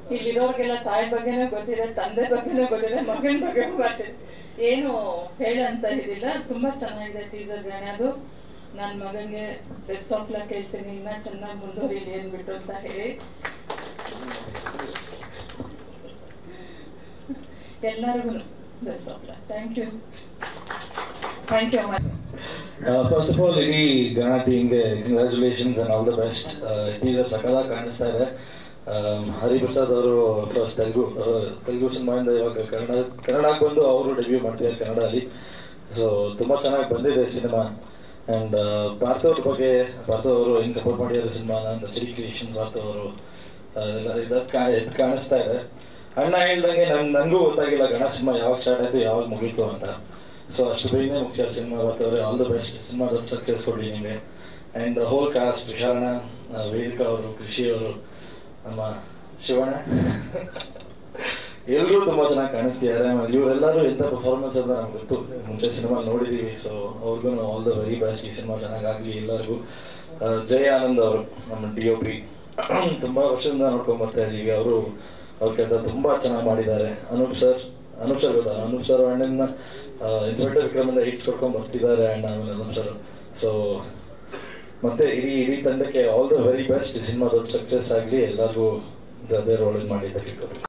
ಇಲ್ಲಿರೋರ್ಗೆಲ್ಲ ತಾಯಿ ಬಗ್ಗೆನೂ ಗೊತ್ತಿದೆ ತಂದೆ ಬಗ್ಗೆನೂ ಗೊತ್ತಿದೆ ಮಗನ ಬಗ್ಗೆ ಗೊತ್ತಿದೆ ಏನು ಹೇಳಂತ ಇದಿಲ್ಲ ತುಂಬಾ ಚೆನ್ನಾಗಿದೆ ಟೀಸರ್ ಗಾಣೆ ಅದು ನನ್ನ ಮಗನಿಗೆ ಬೆಸ್ಟ್ ಆಫ್ ಲಕ್ ಹೇಳ್ತೀನಿ ಇನ್ನ ಚೆನ್ನಾಗಿ ಮುಂದುವರಿಲಿ ಅಂದ್ಬಿಟ್ಟು ಅಂತ ಹೇಳಿ ಎಲ್ಲರಿಗೂ best of luck thank you thank you much first of all ಇಡೀ ಗಣ ಟೀಮ್ಗೆ congratulations and all the best teaser ಸಕಲಾಗಿ ಕಾಣಿಸ್ತಾ ಇದೆ ಆಮ್, ಹರಿಪ್ರಸಾದ್ ಅವರು ಫಸ್ಟ್ ತೆಲುಗು ಆ, ತೆಲುಗು ಸಿನಿಮಾಯಿಂದ ಇವಾಗ ಕನ್ನಡ ಕನ್ನಡಕ್ಕೆ ಬಂದು ಅವರು ಡೆಬ್ಯೂ ಮಾಡ್ತಿದ್ದಾರೆ ಕನ್ನಡದಲ್ಲಿ ಸೊ ತುಂಬ ಚೆನ್ನಾಗಿ ಬಂದಿದೆ ಸಿನಿಮಾ ಆ್ಯಂಡ್ ಪಾರ್ಥವ್ ಅವ್ರ ಬಗ್ಗೆ ಪಾರ್ಥವ್ ಅವರು ಹೆಂಗೆ ಸಪೋರ್ಟ್ ಮಾಡಿದ್ದಾರೆ ಸಿನಿಮಾನ ಅಂತ ಚಿರಿ ಕ್ರಿಯೇಷನ್ಸ್ ಪಾರ್ಥವ್ ಅವರು ಇದು ಕಾಣಿಸ್ತಾ ಇದೆ ಅಣ್ಣ ಹೇಳ್ದಂಗೆ ನನ್ ನನಗೂ ಗೊತ್ತಾಗಿಲ್ಲ ಗಣ ಸಿನಿಮಾ ಯಾವಾಗ ಸ್ಟಾರ್ಟ್ ಆಯ್ತು ಯಾವಾಗ ಮುಗೀತು ಅಂತ ಸೊ ಅಷ್ಟು ಬೇಗನೆ ಮುಗಿಸ್ಯಾರ ಸಿನಿಮಾ ಬರ್ತವ್ರೆ ಆಲ್ ದ ಬೆಸ್ಟ್ ಸಿನಿಮಾ ದೊಡ್ಡ ಸಕ್ಸಸ್ ಕೊಡಲಿ ನಿಮಗೆ ಆ್ಯಂಡ್ ಹೋಲ್ ಕಾಸ್ಟ್ ವಿಶಾಲಣ್ಣ ಆ, ವೇದಿಕಾ ಅವರು ಕೃಷಿ ಅವರು ನಮ್ಮ ಶಿವಣ್ಣ ಎಲ್ಲರೂ ತುಂಬ ಚೆನ್ನಾಗಿ ಕಾಣಿಸ್ತಿದ್ದಾರೆ ಆಮೇಲೆ ಇವರೆಲ್ಲರೂ ಎಂಥ ಪರ್ಫಾರ್ಮೆನ್ಸ್ ಅಂತ ನಮ್ಗೆ ಗೊತ್ತು ಮುಂಚೆ ಸಿನಿಮಾ ನೋಡಿದ್ದೀವಿ ಸೊ ಅವ್ರಿಗೂ ಆಲ್ ದ ವೆರಿ ಬೆಸ್ಟ್ ಈ ಸಿನಿಮಾ ಚೆನ್ನಾಗಾಗಲಿ ಎಲ್ಲರಿಗೂ ಆ, ಜಯ ಆನಂದ್ ಅವರು ನಮ್ಮ ಡಿ ಒ ಪಿ ತುಂಬ ವರ್ಷದಿಂದ ನೋಡ್ಕೊಂಡ್ ಬರ್ತಾ ಇದ್ದೀವಿ ಅವರು ಅವ್ರ ಕೆಲಸ ತುಂಬ ಚೆನ್ನಾಗಿ ಮಾಡಿದ್ದಾರೆ ಅನೂಪ್ ಸರ್ ಅನೂಪ್ ಸರ್ ಗೊತ್ತಾ ಅನೂಪ್ ಸರ್ ಅಣ್ಣನ ಇನ್ಸ್ಪೆಕ್ಟರ್ ವಿಕ್ರಮಿಂದ ಹಿಟ್ಸ್ ಕೊಡ್ಕೊಂಡ್ ಬರ್ತಿದ್ದಾರೆ ಅಣ್ಣ ಆಮೇಲೆ ಅನೂಪ್ ಸರ್ ಸೊ ಮತ್ತೆ ಇಡೀ ಇಡೀ ತಂಡಕ್ಕೆ all the very best cinema ದೊಡ್ಡ ಸಕ್ಸಸ್ ಆಗಲಿ ಎಲ್ಲರಿಗೂ ಅದೇ ರೋಲ್ ಮಾಡಿದ್ದಕ್ಕೆ